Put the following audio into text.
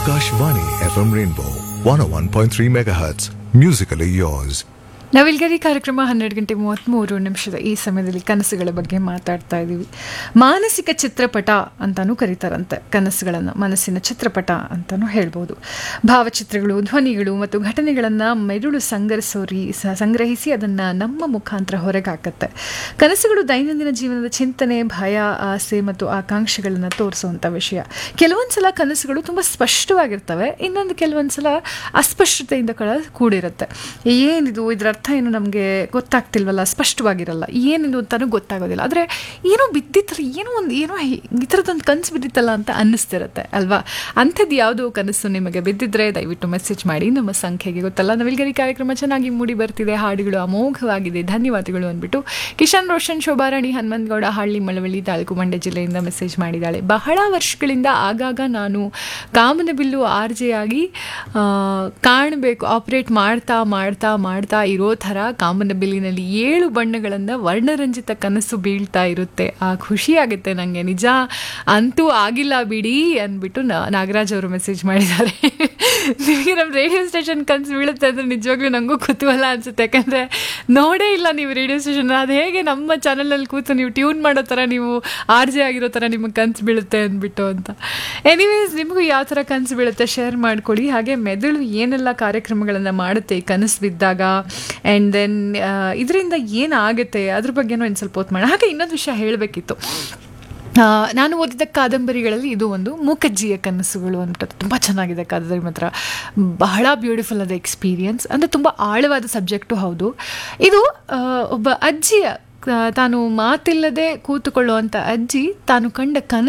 Akashvani FM Rainbow 101.3 MHz. Musically yours. ನಾವಿಲ್ಗರಿ ಕಾರ್ಯಕ್ರಮ ಹನ್ನೆರಡು ಗಂಟೆ ಮೂವತ್ತ್ಮೂರು ನಿಮಿಷದ ಈ ಸಮಯದಲ್ಲಿ ಕನಸುಗಳ ಬಗ್ಗೆ ಮಾತಾಡ್ತಾ ಇದ್ದೀವಿ ಮಾನಸಿಕ ಚಿತ್ರಪಟ ಅಂತಾನೂ ಕರೀತಾರಂತೆ ಕನಸುಗಳನ್ನು ಮನಸ್ಸಿನ ಚಿತ್ರಪಟ ಅಂತಾನೂ ಹೇಳ್ಬೋದು ಭಾವಚಿತ್ರಗಳು ಧ್ವನಿಗಳು ಮತ್ತು ಘಟನೆಗಳನ್ನು ಮೆದುಳು ಸಂಗ್ರಹಿಸೋರಿ ಸ- ಸಂಗ್ರಹಿಸಿ ಅದನ್ನು ನಮ್ಮ ಮುಖಾಂತರ ಹೊರಗೆ ಹಾಕತ್ತೆ ಕನಸುಗಳು ದೈನಂದಿನ ಜೀವನದ ಚಿಂತನೆ ಭಯ ಆಸೆ ಮತ್ತು ಆಕಾಂಕ್ಷೆಗಳನ್ನು ತೋರಿಸುವಂಥ ವಿಷಯ ಕೆಲವೊಂದು ಸಲ ಕನಸುಗಳು ತುಂಬ ಸ್ಪಷ್ಟವಾಗಿರ್ತವೆ ಇನ್ನೊಂದು ಕೆಲವೊಂದು ಸಲ ಅಸ್ಪಷ್ಟತೆಯಿಂದ ಕಳ ಕೂಡಿರುತ್ತೆ ಏನಿದು ಇದರ ಅರ್ಥ ಏನು ನಮಗೆ ಗೊತ್ತಾಗ್ತಿಲ್ವಲ್ಲ ಸ್ಪಷ್ಟವಾಗಿರಲ್ಲ ಏನಿದು ಅಂತಾನೂ ಗೊತ್ತಾಗೋದಿಲ್ಲ ಆದರೆ ಏನೋ ಬಿದ್ದಿತ್ತಲ್ಲ ಏನೋ ಒಂದು ಏನೋ ಹಿ- ಈ ಥರದೊಂದು ಕನಸು ಬಿದ್ದಿತ್ತಲ್ಲ ಅಂತ ಅನ್ನಿಸ್ತಿರುತ್ತೆ ಅಲ್ವಾ ಅಂಥದ್ದು ಯಾವುದೋ ಕನಸು ನಿಮಗೆ ಬಿದ್ದಿದ್ರೆ ದಯವಿಟ್ಟು ಮೆಸೇಜ್ ಮಾಡಿ ನಮ್ಮ ಸಂಖ್ಯೆಗೆ ಗೊತ್ತಲ್ಲ ನವಿಲ್ಗರಿ ಕಾರ್ಯಕ್ರಮ ಚೆನ್ನಾಗಿ ಮೂಡಿ ಬರ್ತಿದೆ ಹಾಡುಗಳು ಅಮೋಘವಾಗಿದೆ ಧನ್ಯವಾದಗಳು ಅಂದ್ಬಿಟ್ಟು ಕಿಶನ್ ರೋಷನ್ ಶೋಭಾರಾಣಿ ಹನುಮಂತಗೌಡ ಹಳ್ಳಿ ಮಳವಳ್ಳಿ ತಾಲೂಕು ಮಂಡ್ಯ ಜಿಲ್ಲೆಯಿಂದ ಮೆಸೇಜ್ ಮಾಡಿದ್ದಾಳೆ ಬಹಳ ವರ್ಷಗಳಿಂದ ಆಗಾಗ ನಾನು ಕಾಮನಬಿಲ್ಲು ಆರ್ ಜೆ ಆಗಿ ಆ, ಕಾಣಬೇಕು ಆಪ್ರೇಟ್ ಮಾಡ್ತಾ ಮಾಡ್ತಾ ಮಾಡ್ತಾ ಇರೋ ಥರ ಕಾಮನಬಿಲ್ಲಿನಲ್ಲಿ ಏಳು ಬಣ್ಣಗಳನ್ನು ವರ್ಣರಂಜಿತ ಕನಸು ಬೀಳ್ತಾ ಇರುತ್ತೆ ಆ ಖುಷಿ ಆಗುತ್ತೆ ನನಗೆ ನಿಜ ಅಂತೂ ಆಗಿಲ್ಲ ಬಿಡಿ ಅಂದ್ಬಿಟ್ಟು ನಾ- ನಾಗರಾಜ್ ಅವರು ಮೆಸೇಜ್ ಮಾಡಿದ್ದಾರೆ ನಿಮಗೆ ನಮ್ಮ ರೇಡಿಯೋ ಸ್ಟೇಷನ್ ಕನಸು ಬೀಳುತ್ತೆ ಅಂದರೆ ನಿಜವಾಗ್ಲೂ ನನಗೂ ಕುತೂಹಲ ಅನಿಸುತ್ತೆ ಯಾಕಂದರೆ ನೋಡೇ ಇಲ್ಲ ನೀವು ರೇಡಿಯೋ ಸ್ಟೇಷನ್ ಅದು ಹೇಗೆ ನಮ್ಮ ಚಾನಲಲ್ಲಿ ಕೂತು ನೀವು ಟ್ಯೂನ್ ಮಾಡೋ ಥರ ನೀವು ಆರ್ ಜೆ ಆಗಿರೋ ಥರ ನಿಮಗೆ ಕನಸು ಬೀಳುತ್ತೆ ಅಂದ್ಬಿಟ್ಟು ಅಂತ ಎನಿವೇಸ್ ನಿಮಗೂ ಯಾವ ಥರ ಕನಸು ಬೀಳುತ್ತೆ ಶೇರ್ ಮಾಡ್ಕೊಳ್ಳಿ ಹಾಗೆ ಮೆದುಳು ಏನೆಲ್ಲ ಕಾರ್ಯಕ್ರಮಗಳನ್ನು ಮಾಡುತ್ತೆ ಈ ಕನಸು ಬಿದ್ದಾಗ ಆ್ಯಂಡ್ ದೆನ್ ಇದರಿಂದ ಏನಾಗುತ್ತೆ ಅದ್ರ ಬಗ್ಗೆನೂ ಇನ್ನು ಸ್ವಲ್ಪ ಹೊತ್ತು ಮಾಡೋಣ ಹಾಗೆ ಇನ್ನೊಂದು ವಿಷಯ ಹೇಳಬೇಕಿತ್ತು ಆ, ನಾನು ಓದಿದ ಕಾದಂಬರಿಗಳಲ್ಲಿ ಇದು ಒಂದು ಮೂಕಜ್ಜಿಯ ಕನಸುಗಳು ಅಂತ ತುಂಬ ಚೆನ್ನಾಗಿದೆ ಕಾದಂಬರಿ ಮಾತ್ರ ಬಹಳ ಬ್ಯೂಟಿಫುಲ್ ಆದ ಎಕ್ಸ್ಪೀರಿಯನ್ಸ್ ಅಂದರೆ ತುಂಬ ಆಳವಾದ ಸಬ್ಜೆಕ್ಟು ಹೌದು ಇದು ಆ, ಒಬ್ಬ ಅಜ್ಜಿಯ ಆ, ತಾನು ಮಾತಿಲ್ಲದೆ ಕೂತುಕೊಳ್ಳುವಂಥ ಅಜ್ಜಿ ತಾನು ಕಂಡ ಕನಸು